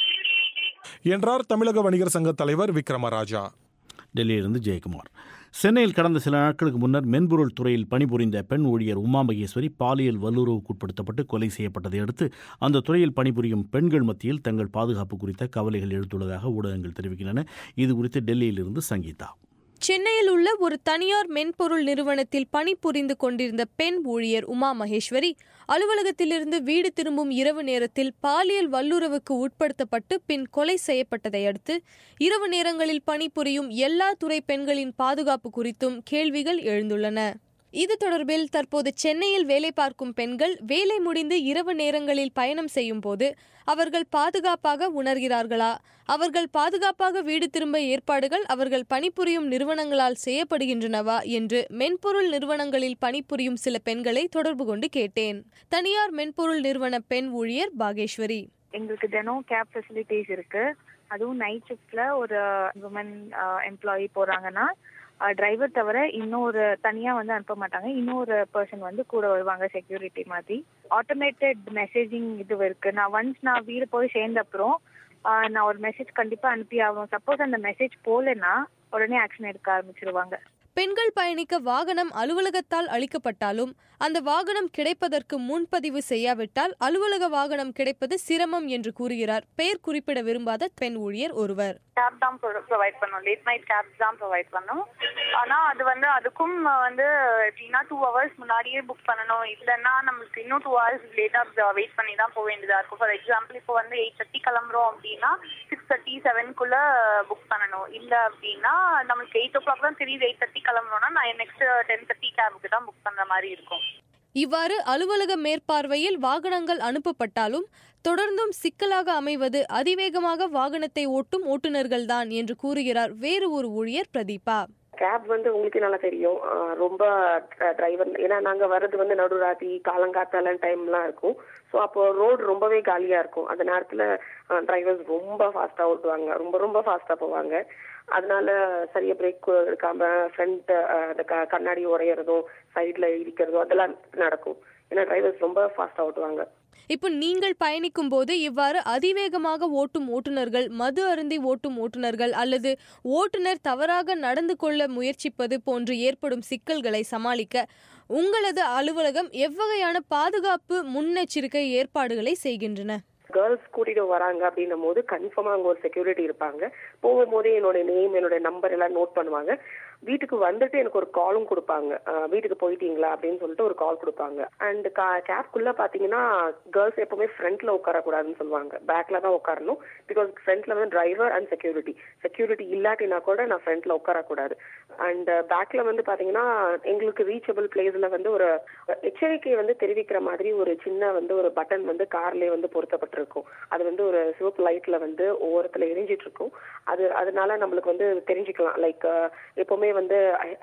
என்றார் தமிழக வணிகர் சங்க தலைவர் விக்ரமராஜா டெல்லியிலிருந்து ஜெயக்குமார் சென்னையில் கடந்த சில நாட்களுக்கு முன்னர் மென்பொருள் துறையில் பணிபுரிந்த பெண் ஊழியர் உமா மகேஸ்வரி பாலியல் வல்லுறவுக்குட்படுத்தப்பட்டு கொலை செய்யப்பட்டதை அடுத்து அந்த துறையில் பணிபுரியும் பெண்கள் மத்தியில் தங்கள் பாதுகாப்பு குறித்த கவலைகள் எழுத்துள்ளதாக ஊடகங்கள் தெரிவிக்கின்றன இது குறித்து டெல்லியிலிருந்து சங்கீதா சென்னையில் உள்ள ஒரு தனியார் மென்பொருள் நிறுவனத்தில் பணிபுரிந்து கொண்டிருந்த பெண் ஊழியர் உமா மகேஸ்வரி அலுவலகத்திலிருந்து வீடு திரும்பும் இரவு நேரத்தில் பாலியல் வல்லுறவுக்கு உட்படுத்தப்பட்டு பின் கொலை செய்யப்பட்டதை அடுத்து இரவு நேரங்களில் பணிபுரியும் எல்லா துறை பெண்களின் பாதுகாப்பு குறித்தும் கேள்விகள் எழுந்துள்ளன இது தொடர்பில் தற்போது சென்னையில் வேலை பார்க்கும் பெண்கள் வேலை முடிந்து இரவு நேரங்களில் பயணம் செய்யும் போது அவர்கள் பாதுகாப்பாக உணர்கிறார்களா அவர்கள் பாதுகாப்பாக வீடு திரும்ப ஏற்பாடுகள் அவர்கள் பணிபுரியும் நிறுவனங்களால் செய்யப்படுகின்றனவா என்று மென்பொருள் நிறுவனங்களில் பணிபுரியும் சில பெண்களை தொடர்பு கொண்டு கேட்டேன் தனியார் மென்பொருள் நிறுவன பெண் ஊழியர் பாகேஸ்வரி எங்களுக்கு தினம் கேப் ஃபெசிலிட்டிஸ் இருக்கு அதுவும் நைட் ஷிஃப்ட்ல ஒரு உமன் எம்ப்ளாயி போறாங்கன்னா டிரைவர் தவிர இன்னொரு தனியா வந்து அனுப்ப மாட்டாங்க இன்னொரு பர்சன் வந்து கூட வருவாங்க செக்யூரிட்டி மாதிரி ஆட்டோமேட்டட் மெசேஜிங் இது இருக்கு நான் ஒன்ஸ் நான் வீடு போய் சேர்ந்த அப்புறம் ஆஹ், நான் ஒரு மெசேஜ் கண்டிப்பா அனுப்பி ஆகணும் சப்போஸ் அந்த மெசேஜ் போகலன்னா உடனே ஆக்ஷன் எடுக்க ஆரம்பிச்சிருவாங்க பெண்கள் பயணிக்க வாகனம் அலுவலகத்தால் அளிக்கப்பட்டாலும் அந்த வாகனம் கிடைப்பதற்கு முன்பதிவு செய்யாவிட்டால் அலுவலக வாகனம் கிடைப்பது சிரமம் என்று கூறுகிறார் பெயர் குறிப்பிட விரும்பாத பெண் ஊழியர் ஒருவர் கேப் தான் ப்ரொவைட் பண்ணோம் லேட் நைட் கேப்ஸ் தான் ப்ரொவைட் பண்ணோம் ஆனா அது வந்து அதுக்கும் வந்து எப்படின்னா டூ ஹவர்ஸ் முன்னாடியே புக் பண்ணணும் இல்லைன்னா நம்மளுக்கு இன்னும் டூ ஹவர்ஸ் லேட்டா வெயிட் பண்ணி தான் போக வேண்டியதா இருக்கும் ஃபார் எக்ஸாம்பிள் இப்போ வந்து எயிட் தேர்ட்டி கிளம்புறோம் அப்படின்னா சிக்ஸ் தேர்ட்டி செவனுக்குள்ள புக் பண்ணணும் இல்ல அப்படின்னா நம்மளுக்கு எயிட் ஓ கிளாக் தான் தெரியுது எயிட் தேர்ட்டி கிளம்புறோம்னா நான் நெக்ஸ்ட் டென் தேர்ட்டி கேபுக்கு தான் புக் பண்ற மாதிரி இருக்கும் இவ்வாறு அலுவலக மேற்பார்வையில் வாகனங்கள் அனுப்பப்பட்டாலும் தொடர்ந்தும் சிக்கலாக அமைவது அதிவேகமாக வாகனத்தை ஓட்டும் ஓட்டுநர்கள்தான் என்று கூறுகிறார் வேறு ஒரு ஊழியர் பிரதீபா கேப் வந்து உங்களுக்கு நல்லா தெரியும் ஆஹ் ரொம்ப டிரைவர் ஏன்னா நாங்க வர்றது வந்து நடுராத்திரி காலங்காத்தால டைம்லாம் இருக்கும் ஸோ அப்போ ரோடு ரொம்பவே காலியா இருக்கும் அந்த நேரத்துல டிரைவர்ஸ் ரொம்ப ஃபாஸ்டா ஓட்டுவாங்க ரொம்ப ரொம்ப ஃபாஸ்டா போவாங்க அதனால சரியா பிரேக் எடுக்காம ஃப்ரண்ட் அந்த க- கண்ணாடி உடையறதும் சைட்ல இடிக்கிறதும் அதெல்லாம் நடக்கும் ஏன்னா டிரைவர்ஸ் ரொம்ப ஃபாஸ்டா ஓட்டுவாங்க இப்போ நீங்கள் பயணிக்கும் போது இவ்வாறு அதிவேகமாக ஓட்டும் ஓட்டுநர்கள் மது அருந்தி ஓட்டும் ஓட்டுநர்கள் அல்லது ஓட்டுநர் தவறாக நடந்து கொள்ள முயற்சிப்பது போன்று ஏற்படும் சிக்கல்களை சமாளிக்க உங்களது அலுவலகம் எவ்வகையான பாதுகாப்பு முன்னெச்சரிக்கை ஏற்பாடுகளை செய்கின்றன கேர்ள்ஸ் கூட்டிட்டு வராங்க அப்படின்னும் போது கன்ஃபார்மா அங்க ஒரு செக்யூரிட்டி இருப்பாங்க போகும்போதே என்னோட நேம் என்னோட நம்பர் எல்லாம் நோட் பண்ணுவாங்க வீட்டுக்கு வந்துட்டு எனக்கு ஒரு காலும் கொடுப்பாங்க அஹ் வீட்டுக்கு போயிட்டீங்களா அப்படின்னு சொல்லிட்டு ஒரு கால் கொடுப்பாங்க அண்ட் கேப்குள்ள பாத்தீங்கன்னா கேர்ள்ஸ் எப்பவுமே ஃப்ரண்ட்ல உட்காரக்கூடாதுன்னு சொல்லுவாங்க பேக்ல தான் உட்காரணும் பிகாஸ் ஃப்ரண்ட்ல வந்து டிரைவர் அண்ட் செக்யூரிட்டி செக்யூரிட்டி இல்லாட்டினா கூட நான் ஃப்ரண்ட்ல உட்காரக்கூடாது அண்ட் பேக்ல வந்து பாத்தீங்கன்னா எங்களுக்கு ரீச்சபிள் பிளேஸ்ல வந்து ஒரு எச்சரிக்கை வந்து தெரிவிக்கிற மாதிரி ஒரு சின்ன வந்து ஒரு பட்டன் வந்து கார்லயே வந்து பொருத்தப்பட்டிருக்கும் அது வந்து ஒரு சிவப்பு லைட்ல வந்து ஓரத்துல எரிஞ்சிட்டு இருக்கும் அது அதனால நம்மளுக்கு வந்து தெரிஞ்சுக்கலாம் லைக் எப்பவுமே வந்து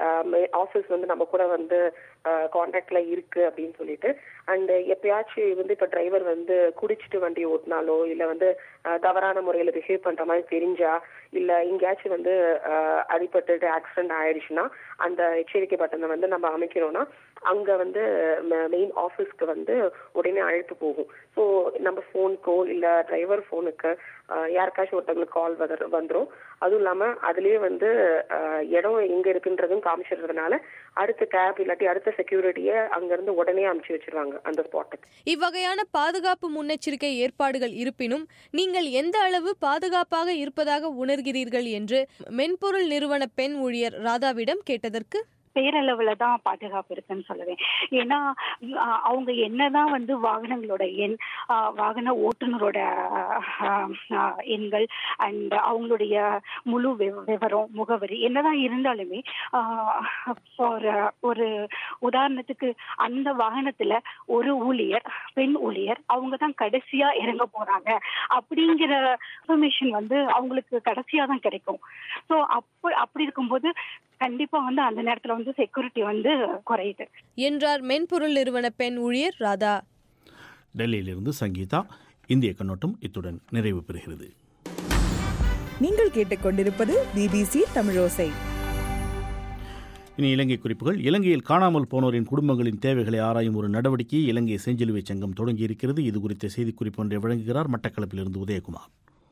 ஆஃபீஸ் வந்து நம்ம கூட வந்து கான்டாக்ட்ல இருக்கு அப்படின்னு சொல்லிட்டு அண்ட் எப்பயாச்சும் வந்து இப்ப டிரைவர் வந்து குடிச்சிட்டு வண்டி ஓட்டினாலோ இல்ல வந்து அஹ், தவறான முறையில பிஹேவ் பண்ற மாதிரி தெரிஞ்சா இல்ல எங்கேயாச்சும் வந்து அஹ், அடிபட்டுட்டு ஆக்சிடென்ட் ஆயிடுச்சுன்னா அந்த எச்சரிக்கை பட்டனை வந்து நம்ம அமைக்கணும்னா அங்க வந்து மெயின் ஆஃபீஸ்க்கு வந்து உடனே அழைப்பு போகும் ஸோ நம்ம ஃபோனுக்கோ இல்ல டிரைவர் ஃபோனுக்கு யாருக்காச்சும் ஒருத்தவங்களுக்கு கால் வந்துடும் அதுவும் இல்லாம அதுலயே வந்து அஹ், இடம் எங்க இருக்குன்றதும் காமிச்சிடுறதுனால அடுத்த கேப் இல்லாட்டி அடுத்த செக்யூரிட்டிய அங்க இருந்து உடனே அனுப்பிச்சு வச்சிருவாங்க அந்த ஸ்பாட்டுக்கு இவ்வகையான பாதுகாப்பு முன்னெச்சரிக்கை ஏற்பாடுகள் இருப்பினும் நீங்கள் எந்த அளவு பாதுகாப்பாக இருப்பதாக உணர்கிறீர்கள் என்று மென்பொருள் நிறுவன பெண் ஊழியர் ராதாவிடம் கேட்டதற்கு பேரளவுல தான் பாதுகாப்பு இருக்குன்னு சொல்லுவேன் ஏன்னா அஹ், அவங்க என்னதான் வந்து வாகனங்களோட எண் அஹ், வாகன ஓட்டுநரோட அஹ், அஹ், எண்கள் அண்ட் அவங்களுடைய முழு விவ- விவரம் முகவரி என்னதான் இருந்தாலுமே ஃபார் ஒரு உதாரணத்துக்கு அந்த வாகனத்துல ஒரு ஊழியர் பெண் ஊழியர் அவங்க தான் கடைசியா இறங்க போறாங்க அப்படிங்கிற இன்ஃபர்மேஷன் வந்து அவங்களுக்கு கடைசியா தான் கிடைக்கும் ஸோ அப்போ அப்படி இருக்கும்போது கண்டிப்பா வந்து அந்த நேரத்துல வந்து செக்யூரிட்டி வந்து குறையுது என்றார் மென்பொருள் நிறுவன பெண் ஊழியர் ராதா டெல்லியிலிருந்து சங்கீதா இந்திய கண்ணோட்டம் இத்துடன் நிறைவு பெறுகிறது நீங்கள் கேட்டுக்கொண்டிருப்பது பிபிசி தமிழோசை இனி இலங்கை குறிப்புகள் இலங்கையில் காணாமல் போனோரின் குடும்பங்களின் தேவைகளை ஆராயும் ஒரு நடவடிக்கையை இலங்கை செஞ்சிலுவை சங்கம் தொடங்கியிருக்கிறது இது குறித்த செய்திக்குறிப்பு ஒன்றை வழங்குகிறார் மட்டக்களப்பிலிருந்து உதயகுமார்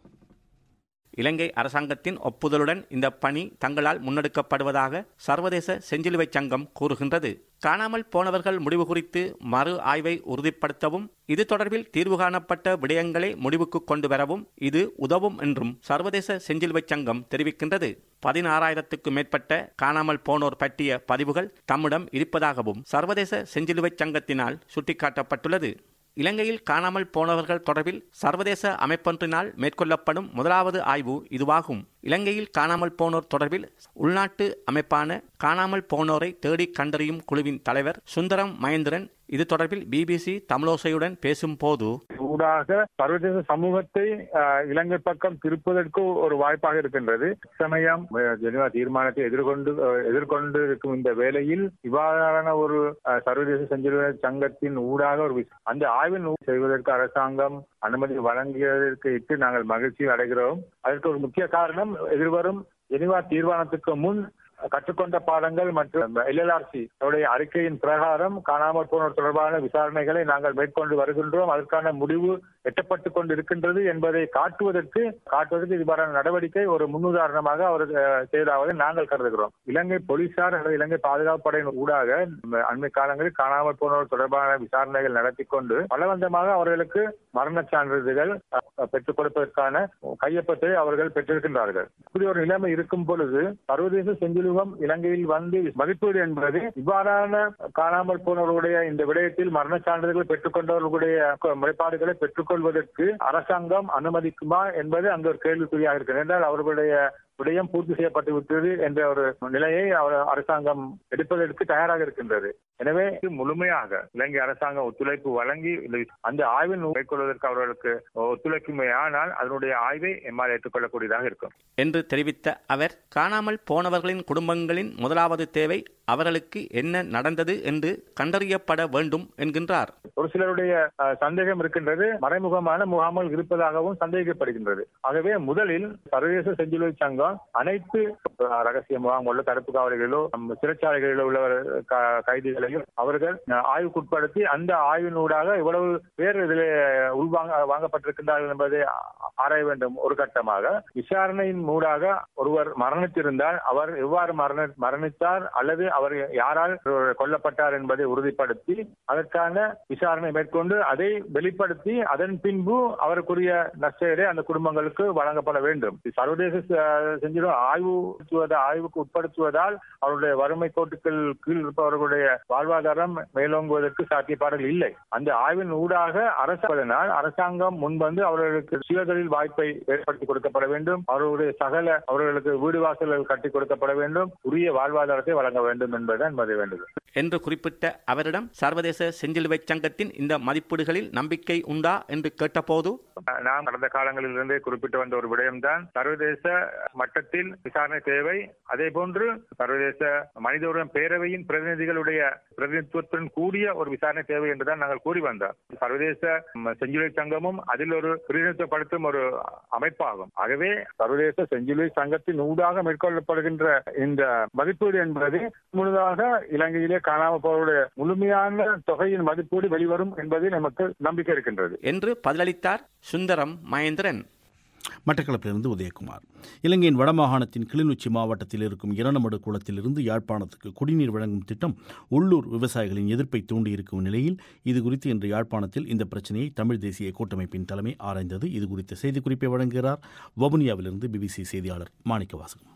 இலங்கை அரசாங்கத்தின் ஒப்புதலுடன் இந்த பணி தங்களால் முன்னெடுக்கப்படுவதாக சர்வதேச செஞ்சிலுவை சங்கம் கூறுகின்றது காணாமல் போனவர்கள் முடிவு குறித்து மறு ஆய்வை உறுதிப்படுத்தவும் இது தொடர்பில் தீர்வு காணப்பட்ட விடயங்களை முடிவுக்கு கொண்டு வரவும் இது உதவும் என்றும் சர்வதேச செஞ்சிலுவை சங்கம் தெரிவிக்கின்றது பதினாறாயிரத்துக்கு மேற்பட்ட காணாமல் போனோர் பற்றிய பதிவுகள் தம்மிடம் இருப்பதாகவும் சர்வதேச செஞ்சிலுவை சங்கத்தினால் சுட்டிக்காட்டப்பட்டுள்ளது இலங்கையில் காணாமல் போனவர்கள் தொடர்பில் சர்வதேச அமைப்பொன்றினால் மேற்கொள்ளப்படும் முதலாவது ஆய்வு இதுவாகும் இலங்கையில் காணாமல் போனோர் தொடர்பில் உள்நாட்டு அமைப்பான காணாமல் போனோரை தேடி கண்டறியும் குழுவின் தலைவர் சுந்தரம் மகேந்திரன் இது தொடர்பில் பிபிசி தமிழோசையுடன் பேசும்போது ஊடாக சர்வதேச சமூகத்தை அஹ், இலங்கை பக்கம் திருப்பதற்கு ஒரு வாய்ப்பாக இருக்கின்றது சமயம் அஹ், ஜெனீவா தீர்மானத்தை எதிர்கொண்டு அஹ், எதிர்கொண்டு இருக்கும் இந்த வேளையில் இவ்வாறான ஒரு அஹ், சர்வதேச செஞ்சிலுவை சங்கத்தின் ஊடாக ஒரு விஷ- அந்த ஆய்வின் ஊ- செய்வதற்கு அரசாங்கம் அனுமதி வழங்கியதற்கு இட்டு நாங்கள் மகிழ்ச்சி அடைகிறோம் அதற்கு ஒரு முக்கிய காரணம் எதிர்வரும் ஜெனீவா தீர்மானத்துக்கு முன் கற்றுக்கொண்ட பாடங்கள் மற்றும் எல்எல்ஆர்சி உடைய அறிக்கையின் பிரகாரம் காணாமல் போனோர் தொடர்பான விசாரணைகளை நாங்கள் மேற்கொண்டு வருகின்றோம் அதற்கான முடிவு எட்டப்பட்டுக் கொண்டு இருக்கின்றது என்பதை காட்டுவதற்கு காட்டுவதற்கு இவ்வாறான நடவடிக்கை ஒரு முன்னுதாரணமாக அவர் அஹ், செய்வதாக நாங்கள் கருதுகிறோம் இலங்கை போலீசார் அல்லது இலங்கை பாதுகாப்பு படையின் ஊடாக இந்த அண்மை காலங்களில் காணாமல் போனோர் தொடர்பான விசாரணைகள் நடத்தி கொண்டு பலவந்தமாக அவர்களுக்கு மரணச் சான்றிதழ்கள் அஹ், பெற்றுக் கொடுப்பதற்கான கையொப்பத்தை அவர்கள் பெற்றிருக்கின்றார்கள் இப்படி ஒரு நிலைமை இருக்கும் பொழுது சர்வதேச செஞ்சிலுவம் இலங்கையில் வந்து மதிப்பீடு என்பது இவ்வாறான காணாமல் போனவர்களுடைய இந்த விடயத்தில் மரணச் சான்றிதழ்களை பெற்றுக்கொண்டவர்களுடைய க- முறைப்பாடுகளை பெற்றுக்கொள்வதற்கு அரசாங்கம் அனுமதிக்குமா என்பது அங்கு ஒரு கேள்விக்குறியாக இருக்கிறது என்றால் அவர்களுடைய விடயம் பூர்த்தி செய்யப்பட்டு விட்டது என்ற ஒரு நிலையை அவர் அரசாங்கம் எடுப்பதற்கு தயாராக இருக்கின்றது எனவே இது முழுமையாக இலங்கை அரசாங்கம் ஒத்துழைப்பு வழங்கி இந்த அந்த ஆய்வை மேற்கொள்வதற்கு அவர்களுக்கு ஒத்துழைக்குமே ஆனால் அதனுடைய ஆய்வை எம்மால் ஏற்றுக்கொள்ளக்கூடியதாக இருக்கும் என்று தெரிவித்த அவர் காணாமல் போனவர்களின் குடும்பங்களின் முதலாவது தேவை அவர்களுக்கு என்ன நடந்தது என்று கண்டறியப்பட வேண்டும் என்கின்றார் ஒரு சிலருடைய அஹ், சந்தேகம் இருக்கின்றது மறைமுகமான முகாம்கள் இருப்பதாகவும் சந்தேகிக்கப்படுகின்றது ஆகவே முதலில் சர்வதேச செஞ்சிலுவை சங்கம் அனைத்து அஹ், ரகசிய முகாம்களோ தடுப்பு காவல்களிலோ நம் சிறைச்சாலைகளிலோ உள்ள க- கைதிகளையும் அவர்கள் அஹ், ஆய்வுக்குட்படுத்தி அந்த ஆய்வினூடாக இவ்வளவு பேர் இதில் உள்வாங்க வாங்கப்பட்டிருக்கின்றார்கள் என்பதை ஆ- ஆராய வேண்டும் ஒரு கட்டமாக விசாரணையின் மூடாக ஒருவர் மரணித்திருந்தால் அவர் எவ்வாறு மரண மரணித்தார் அல்லது அவர் யாரால் கொல்லப்பட்டார் என்பதை உறுதிப்படுத்தி அதற்கான விசாரணை மேற்கொண்டு அதை வெளிப்படுத்தி அதன் பின்பு அவருக்குரிய நஷ்டஈடை அந்த குடும்பங்களுக்கு வழங்கப்பட வேண்டும் சர்வதேச ச- செஞ்சிடும் ஆய்வு உட்படுத்துவதா- ஆய்வுக்கு உட்படுத்துவதால் அவருடைய வறுமை கோட்டுக்கள் கீழ் இருப்பவர்களுடைய வாழ்வாதாரம் மேலோங்குவதற்கு சாத்தியப்பாடுகள் இல்லை அந்த ஆய்வின் ஊடாக அரசால் அரசாங்கம் முன்வந்து அவர்களுக்கு சுயதொழில் வாய்ப்பை ஏற்படுத்தி கொடுக்கப்பட வேண்டும் அவர்களுடைய சகல அவர்களுக்கு வீடு வாசல்கள் கட்டி கொடுக்கப்பட வேண்டும் உரிய வாழ்வாதாரத்தை வழங்க வேண்டும் என்பதுதான் என்பதை வேண்டுதல் என்று குறிப்பிட்ட அவரிடம் சர்வதேச செஞ்சிலுவை சங்கத்தின் இந்த மதிப்பீடுகளில் நம்பிக்கை உண்டா என்று கேட்டபோது நாம் கடந்த காலங்களில் இருந்தே குறிப்பிட்டு வந்த ஒரு விடயம்தான் சர்வதேச மட்டத்தில் விசாரணை தேவை அதே போன்று சர்வதேச மனித உரிமை பேரவையின் பிரதிநிதிகளுடைய பிரதிநிதித்துவத்துடன் கூடிய ஒரு விசாரணை தேவை என்றுதான் நாங்கள் கூறி வந்தோம் சர்வதேச ம், செஞ்சிலுவை சங்கமும் அதில் ஒரு பிரதிநிதித்துவப்படுத்தும் ஒரு அமைப்பாகும் ஆகவே சர்வதேச செஞ்சிலுவை சங்கத்தின் ஊடாக மேற்கொள்ளப்படுகின்ற இந்த மதிப்பீடு என்பது முழுதாக இலங்கையிலே காணாமல் போவருடைய முழுமையான தொகையின் மதிப்பீடு வெளிவரும் என்பதில் நமக்கு நம்பிக்கை இருக்கின்றது என்று பதிலளித்தார் சுந்தரம் மகேந்திரன் மட்டக்களப்பிலிருந்து உதயகுமார் இலங்கையின் வடமாகாணத்தின் கிளிநொச்சி மாவட்டத்தில் இருக்கும் இரணமடு குளத்திலிருந்து யாழ்ப்பாணத்துக்கு குடிநீர் வழங்கும் திட்டம் உள்ளூர் விவசாயிகளின் எதிர்ப்பை தூண்டியிருக்கும் நிலையில் இது குறித்து இன்று யாழ்ப்பாணத்தில் இந்த பிரச்சனையை தமிழ் தேசிய கூட்டமைப்பின் தலைமை ஆராய்ந்தது இது குறித்த செய்திக்குறிப்பை வழங்குகிறார் வவுனியாவிலிருந்து பிபிசி செய்தியாளர் மாணிக்க வாசகம்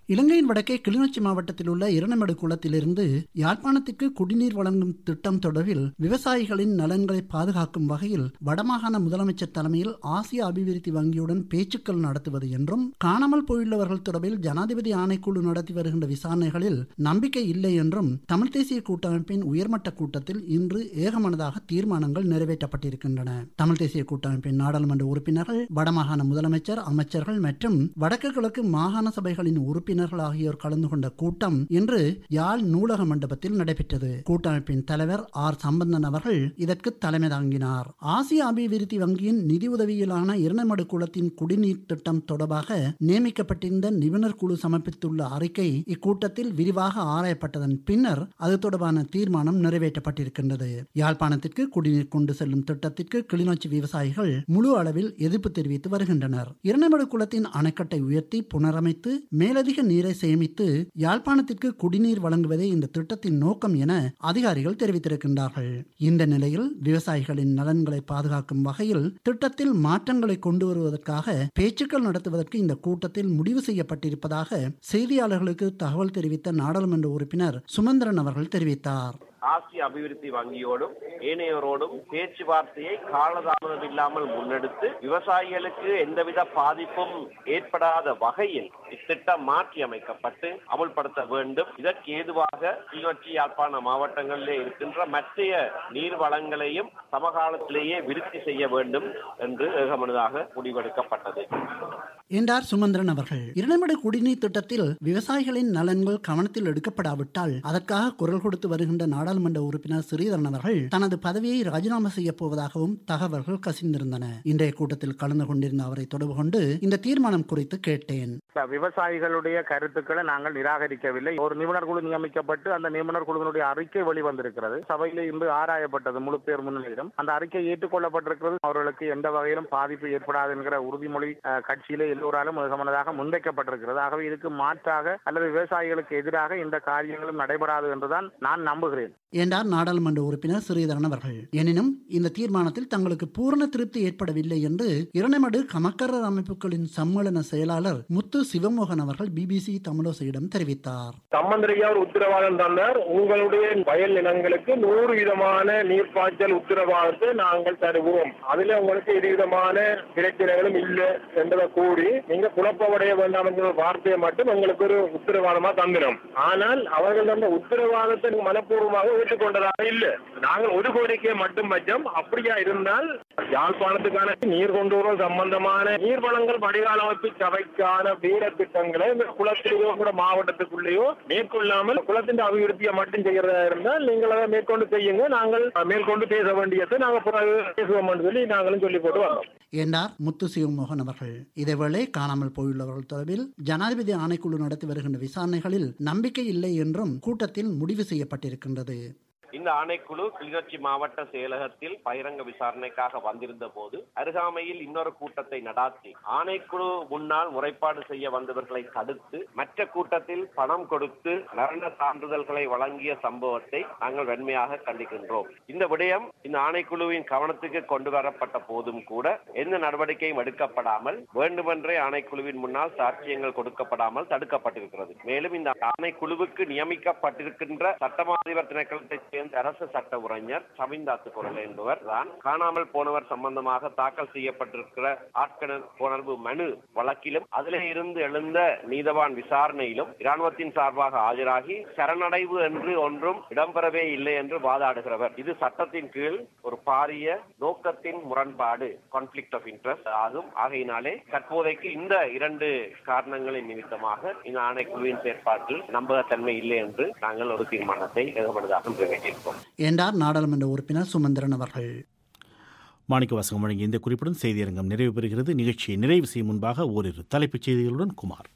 இலங்கையின் வடக்கே கிளிநொச்சி மாவட்டத்தில் உள்ள இரணைமடு குளத்திலிருந்து யாழ்ப்பாணத்திற்கு குடிநீர் வழங்கும் திட்டம் தொடர்பில் விவசாயிகளின் நலன்களை பாதுகாக்கும் வகையில் வடமாகாண முதலமைச்சர் தலைமையில் ஆசிய அபிவிருத்தி வங்கியுடன் பேச்சுக்கள் நடத்துவது என்றும் காணாமல் போயுள்ளவர்கள் தொடர்பில் ஜனாதிபதி ஆணைக்குழு நடத்தி வருகின்ற விசாரணைகளில் நம்பிக்கை இல்லை என்றும் தமிழ் தேசிய கூட்டமைப்பின் உயர்மட்ட கூட்டத்தில் இன்று ஏகமனதாக தீர்மானங்கள் நிறைவேற்றப்பட்டிருக்கின்றன தமிழ் தேசிய கூட்டமைப்பின் நாடாளுமன்ற உறுப்பினர்கள் வடமாகாண முதலமைச்சர் அமைச்சர்கள் மற்றும் வடக்கு கிழக்கு மாகாண சபைகளின் உறுப்பினர்கள் ஆகியோர் கலந்து கொண்ட கூட்டம் இன்று யாழ் நூலக மண்டபத்தில் நடைபெற்றது கூட்டமைப்பின் தலைவர் ஆர் சம்பந்தன் அவர்கள் இதற்கு தலைமை தாங்கினார் ஆசிய அபிவிருத்தி வங்கியின் நிதி உதவியிலான இரணைமடு குளத்தின் குடிநீர் திட்டம் தொடர்பாக நியமிக்கப்பட்டிருந்த நிபுணர் குழு சமர்ப்பித்துள்ள அறிக்கை இக்கூட்டத்தில் விரிவாக ஆராயப்பட்டதன் பின்னர் அது தொடர்பான தீர்மானம் நிறைவேற்றப்பட்டிருக்கின்றது யாழ்ப்பாணத்திற்கு குடிநீர் கொண்டு செல்லும் திட்டத்திற்கு கிளிநொச்சி விவசாயிகள் முழு அளவில் எதிர்ப்பு தெரிவித்து வருகின்றனர் இரணைமடு குளத்தின் அணைக்கட்டை உயர்த்தி புனரமைத்து மேலதிக நீரை சேமித்து யாழ்ப்பாணத்திற்கு குடிநீர் வழங்குவதே இந்த திட்டத்தின் நோக்கம் என அதிகாரிகள் தெரிவித்திருக்கின்றார்கள் இந்த நிலையில் விவசாயிகளின் நலன்களை பாதுகாக்கும் வகையில் திட்டத்தில் மாற்றங்களை கொண்டு வருவதற்காக பேச்சுக்கள் நடத்துவதற்கு இந்த கூட்டத்தில் முடிவு செய்யப்பட்டிருப்பதாக செய்தியாளர்களுக்கு தகவல் தெரிவித்த நாடாளுமன்ற உறுப்பினர் சுமந்திரன் அவர்கள் தெரிவித்தார் ஆசிய அபிவிருத்தி வங்கியோடும் ஏனையோரோடும் பேச்சுவார்த்தையை காலதாமதம் இல்லாமல் முன்னெடுத்து விவசாயிகளுக்கு எந்தவித பாதிப்பும் ஏற்படாத வகையில் இத்திட்டம் மாற்றி அமைக்கப்பட்டு அமுல்படுத்த வேண்டும் இதற்கு ஏதுவாக கிளிநொச்சி யாழ்ப்பாண மாவட்டங்களிலே இருக்கின்ற மற்றைய நீர் வளங்களையும் சமகாலத்திலேயே விருத்தி செய்ய வேண்டும் என்று ஏகமனதாக முடிவெடுக்கப்பட்டது என்றார் சுமந்திரன் அவர்கள் இரணைமடு குடிநீர் திட்டத்தில் விவசாயிகளின் நலன்கள் கவனத்தில் எடுக்கப்படாவிட்டால் அதற்காக குரல் கொடுத்து வருகின்ற நாடாளுமன்ற உறுப்பினர் ஸ்ரீதரன் அவர்கள் தனது பதவியை ராஜினாமா செய்ய போவதாகவும் தகவல்கள் கசிந்திருந்தன இன்றைய கூட்டத்தில் கலந்து கொண்டிருந்த அவரை தொடர்பு கொண்டு இந்த தீர்மானம் குறித்து கேட்டேன் விவசாயிகளுடைய கருத்துக்களை நாங்கள் நிராகரிக்கவில்லை ஒரு நிபுணர் குழு நியமிக்கப்பட்டு அந்த நிபுணர் குழுவினுடைய அறிக்கை வெளிவந்திருக்கிறது சபையில் இன்று ஆராயப்பட்டது முழு பேர் முன்னிலையிலும் அந்த அறிக்கை ஏற்றுக்கொள்ளப்பட்டிருக்கிறது அவர்களுக்கு எந்த வகையிலும் பாதிப்பு ஏற்படாது என்கிற உறுதிமொழி அஹ், கட்சியிலே எல்லோராலும் முகமனதாக முன்வைக்கப்பட்டிருக்கிறது ஆகவே இதுக்கு மாற்றாக அல்லது விவசாயிகளுக்கு எதிராக இந்த காரியங்களும் நடைபெறாது என்றுதான் நான் நம்புகிறேன் என்றார் நாடாளுமன்ற உறுப்பினர் ஸ்ரீதரன் அவர்கள் எனினும் இந்த தீர்மானத்தில் தங்களுக்கு பூரண திருப்தி ஏற்படவில்லை என்று இரணைமடு கமக்கரர் அமைப்புகளின் சம்மேளன செயலாளர் முத்து சிவமோகன் அவர்கள் பிபிசி தமிழோசையிடம் தெரிவித்தார் சம்பந்தரையா ஒரு உத்தரவாதம் தந்தார் உங்களுடைய வயல் நிலங்களுக்கு நூறு விதமான நீர்ப்பாய்ச்சல் உத்தரவாதத்தை நாங்கள் தருவோம் அதுல உங்களுக்கு எது விதமான பிரச்சனைகளும் இல்லை என்பதை கூறி நீங்க குழப்பமடைய வேண்டாம் என்ற ஒரு வார்த்தையை மட்டும் உங்களுக்கு ஒரு உத்தரவாதமா தந்தினோம் ஆனால் அவர்கள் அந்த உத்தரவாதத்தை நீங்க மனப்பூர்வமாக ஏற்றுக்கொண்டதாக இல்லை நாங்கள் ஒரு கோரிக்கையை மட்டும் வச்சோம் அப்படியா இருந்தால் யாழ்ப்பாணத்துக்கான நீர் கொண்டு வருவது சம்பந்தமான நீர் வளங்கள் வடிகால் அமைப்பு சபைக்கான வீர திட்டங்களை இந்த குளத்திலேயோ கூட மாவட்டத்துக்குள்ளேயோ மேற்கொள்ளாமல் குளத்தின் அபிவிருத்தியை மட்டும் செய்யறதா இருந்தால் நீங்கள் அதை மேற்கொண்டு செய்யுங்க நாங்கள் மேற்கொண்டு பேச வேண்டியதை நாங்கள் பிறகு பேசுவோம் சொல்லி நாங்களும் சொல்லி போட்டு வந்தோம் என்றார் முத்து சிவமோகன் அவர்கள் இதேவேளை காணாமல் போயுள்ளவர்கள் தொடர்பில் ஜனாதிபதி ஆணைக்குழு நடத்தி வருகின்ற விசாரணைகளில் நம்பிக்கை இல்லை என்றும் கூட்டத்தில் முடிவு செய்யப்பட்டிருக்கின்றது இந்த ஆணைக்குழு கிளிநொச்சி மாவட்ட செயலகத்தில் பகிரங்க விசாரணைக்காக வந்திருந்த போது அருகாமையில் இன்னொரு கூட்டத்தை நடாத்தி ஆணைக்குழு முன்னால் முறைப்பாடு செய்ய வந்தவர்களை தடுத்து மற்ற கூட்டத்தில் பணம் கொடுத்து மரண சான்றிதழ்களை வழங்கிய சம்பவத்தை நாங்கள் வன்மையாக கண்டிக்கின்றோம் இந்த விடயம் இந்த ஆணைக்குழுவின் கவனத்துக்கு கொண்டு வரப்பட்ட போதும் கூட எந்த நடவடிக்கையும் எடுக்கப்படாமல் வேண்டுமென்றே ஆணைக்குழுவின் முன்னால் சாட்சியங்கள் கொடுக்கப்படாமல் தடுக்கப்பட்டிருக்கிறது மேலும் இந்த ஆணைக்குழுவுக்கு நியமிக்கப்பட்டிருக்கின்ற சட்டமாதிபர் திணைக்களத்தைச் சேர்ந்த அரசு சட்ட உரைஞர் சமிந்தாத்து குரல் என்பவர் தான் காணாமல் போனவர் சம்பந்தமாக தாக்கல் செய்யப்பட்டிருக்கிற ஆட்கண புணர்வு மனு வழக்கிலும் அதிலே இருந்து எழுந்த நீதவான் விசாரணையிலும் இராணுவத்தின் சார்பாக ஆஜராகி சரணடைவு என்று ஒன்றும் இடம்பெறவே இல்லை என்று வாதாடுகிறவர் இது சட்டத்தின் கீழ் ஒரு பாரிய நோக்கத்தின் முரண்பாடு கான்ஃபிளிக்ட் ஆஃப் இன்ட்ரெஸ்ட் ஆகும் ஆகையினாலே தற்போதைக்கு இந்த இரண்டு காரணங்களின் நிமித்தமாக இந்த ஆணைக்குழுவின் செயற்பாட்டில் நம்பகத்தன்மை இல்லை என்று நாங்கள் ஒரு தீர்மானத்தை ஏகமனதாக நிறைவேற்றியிருக்கோம் என்றார் நாடாளுமன்ற உறுப்பினர் சுமந்திரன் அவர்கள் மாணிக்கவாசகம் வழங்கிய இந்த குறிப்புடன் செய்தியரங்கம் நிறைவு பெறுகிறது நிகழ்ச்சியை நிறைவு செய்யும் முன்பாக ஓரிரு தலைப்புச் செய்திகளுடன் குமார்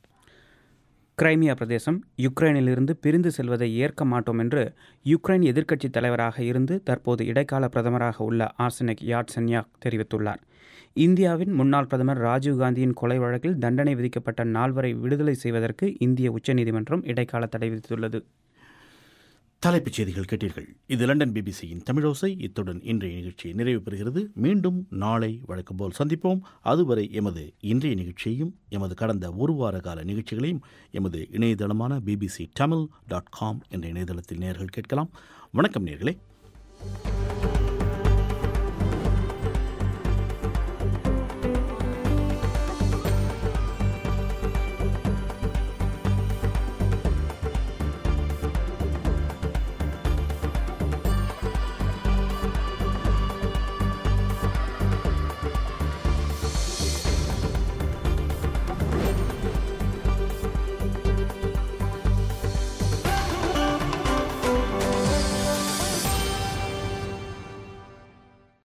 கிரைமியா பிரதேசம் யுக்ரைனிலிருந்து பிரிந்து செல்வதை ஏற்க மாட்டோம் என்று யுக்ரைன் எதிர்க்கட்சித் தலைவராக இருந்து தற்போது இடைக்கால பிரதமராக உள்ள ஆர்சனிக் யாட்சென்யாக் தெரிவித்துள்ளார் இந்தியாவின் முன்னாள் பிரதமர் ராஜீவ்காந்தியின் கொலை வழக்கில் தண்டனை விதிக்கப்பட்ட நால்வரை விடுதலை செய்வதற்கு இந்திய உச்சநீதிமன்றம் இடைக்கால தடை விதித்துள்ளது தலைப்புச் செய்திகள் கேட்டீர்கள் இது லண்டன் பிபிசியின் தமிழோசை இத்துடன் இன்றைய நிகழ்ச்சி நிறைவு பெறுகிறது மீண்டும் நாளை வழக்கம் போல் சந்திப்போம் அதுவரை எமது இன்றைய நிகழ்ச்சியையும் எமது கடந்த ஒரு வார கால நிகழ்ச்சிகளையும் எமது இணையதளமான பிபிசி தமிழ் டாட் காம் என்ற இணையதளத்தில் நேர்கள் கேட்கலாம் வணக்கம் நேர்களே